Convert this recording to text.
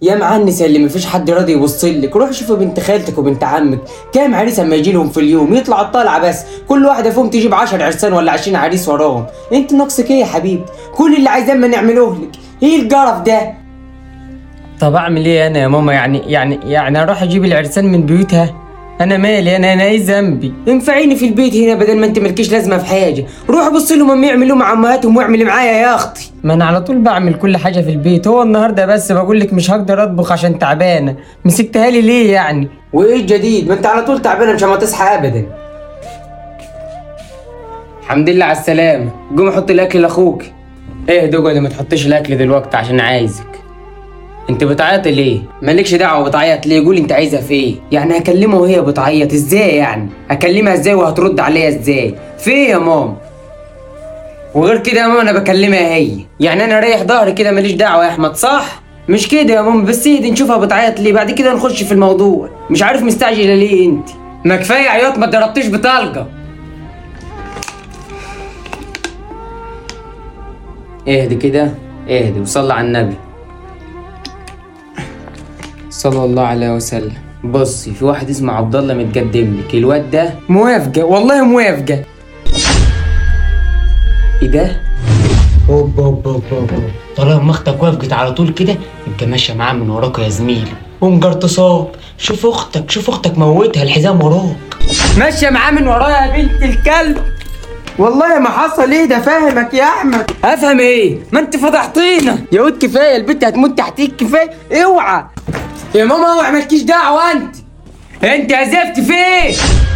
يا معنس اللي مفيش حد راضي يبص لك روح شوف بنت خالتك وبنت عمك كام عريس اما يجي لهم في اليوم يطلع الطالعه بس كل واحده فيهم تجيب 10 عرسان ولا 20 عريس وراهم انت ناقصك ايه يا حبيبي كل اللي عايزاه ما نعملوه لك ايه القرف ده طب اعمل ايه انا يا ماما يعني يعني يعني اروح اجيب العرسان من بيوتها انا مالي انا انا ايه ذنبي انفعيني في البيت هنا بدل ما انت مالكيش لازمه في حاجه روح بص لهم هم يعملوا مع امهاتهم واعملي معايا يا اختي ما انا على طول بعمل كل حاجه في البيت هو النهارده بس بقول لك مش هقدر اطبخ عشان تعبانه مسكتها لي ليه يعني وايه الجديد ما انت على طول تعبانه مش هتصحى ابدا الحمد لله على السلامه قوم حط الاكل لاخوك ايه دقعد ما تحطيش الاكل دلوقتي عشان عايزك انت بتعيط ليه؟ مالكش دعوه بتعيط ليه؟ قولي انت عايزها في ايه؟ يعني هكلمها وهي بتعيط ازاي يعني؟ اكلمها ازاي وهترد عليا ازاي؟ في ايه يا ماما؟ وغير كده يا ماما انا بكلمها هي يعني انا رايح ظهري كده ماليش دعوه يا احمد صح؟ مش كده يا ماما بس اهدي نشوفها بتعيط ليه بعد كده نخش في الموضوع مش عارف مستعجله ليه انت ما كفايه عياط ما ضربتيش بطلقه اهدي كده اهدي وصلي على النبي صلى الله عليه وسلم بصي في واحد اسمه عبد الله متقدم لك الواد ده موافقه والله موافقه ايه ده هوبا هوبا هوبا هوبا. طالما اختك وافقت على طول كده انت ماشيه معاه من وراك يا زميلي ومجرتصاب شوف اختك شوف اختك موتها الحزام وراك ماشيه معاه من ورايا يا بنت الكلب والله ما حصل ايه ده فاهمك يا احمد افهم ايه ما انت فضحتينا يا ود كفايه البنت هتموت تحتيك كفايه اوعى يا ماما اوعى مالكيش دعوه انت انت عزفت فين